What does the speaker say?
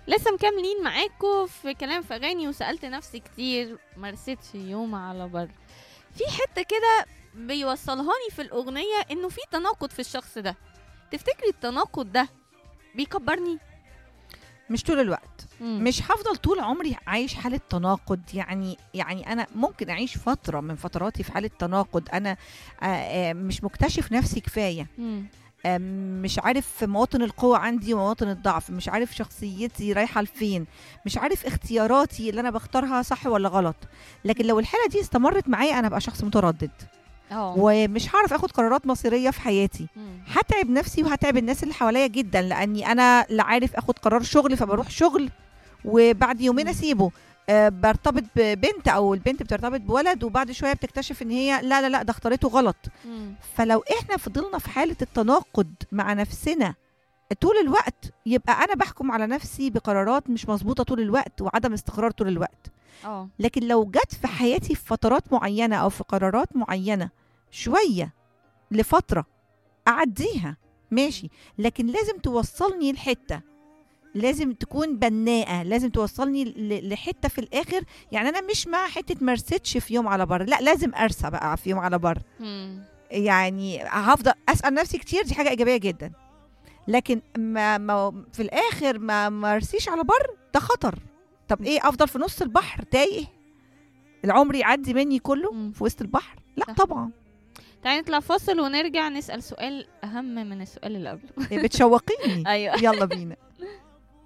لسه مكملين معاكم في كلام في اغاني وسالت نفسي كتير ما رستش يوم على بر في حته كده بيوصلهاني في الاغنيه انه في تناقض في الشخص ده تفتكري التناقض ده بيكبرني مش طول الوقت مم. مش هفضل طول عمري عايش حالة تناقض يعني يعني أنا ممكن أعيش فترة من فتراتي في حالة تناقض أنا آه، آه، مش مكتشف نفسي كفاية مم. آه، مش عارف مواطن القوة عندي ومواطن الضعف مش عارف شخصيتي رايحة لفين مش عارف اختياراتي اللي أنا بختارها صح ولا غلط لكن لو الحالة دي استمرت معايا أنا بقى شخص متردد اه ومش هعرف اخد قرارات مصيرية في حياتي مم. هتعب نفسي وهتعب الناس اللي حواليا جدا لاني انا لا عارف اخد قرار شغل فبروح شغل وبعد يومين مم. اسيبه آه، برتبط ببنت او البنت بترتبط بولد وبعد شويه بتكتشف ان هي لا لا لا ده اختارته غلط مم. فلو احنا فضلنا في حاله التناقض مع نفسنا طول الوقت يبقى انا بحكم على نفسي بقرارات مش مظبوطه طول الوقت وعدم استقرار طول الوقت اه لكن لو جت في حياتي في فترات معينه او في قرارات معينه شويه لفتره اعديها ماشي لكن لازم توصلني لحته لازم تكون بناءه لازم توصلني ل- لحته في الاخر يعني انا مش مع حته ما رستش في يوم على بر لا لازم ارسى بقى في يوم على بر مم. يعني هفضل اسال نفسي كتير دي حاجه ايجابيه جدا لكن ما, ما في الاخر ما مرسيش على بر ده خطر طب ايه افضل في نص البحر تايه العمر يعدي مني كله مم. في وسط البحر لا صح. طبعا تعالي نطلع فاصل ونرجع نسال سؤال اهم من السؤال اللي قبله بتشوقيني ايوه يلا بينا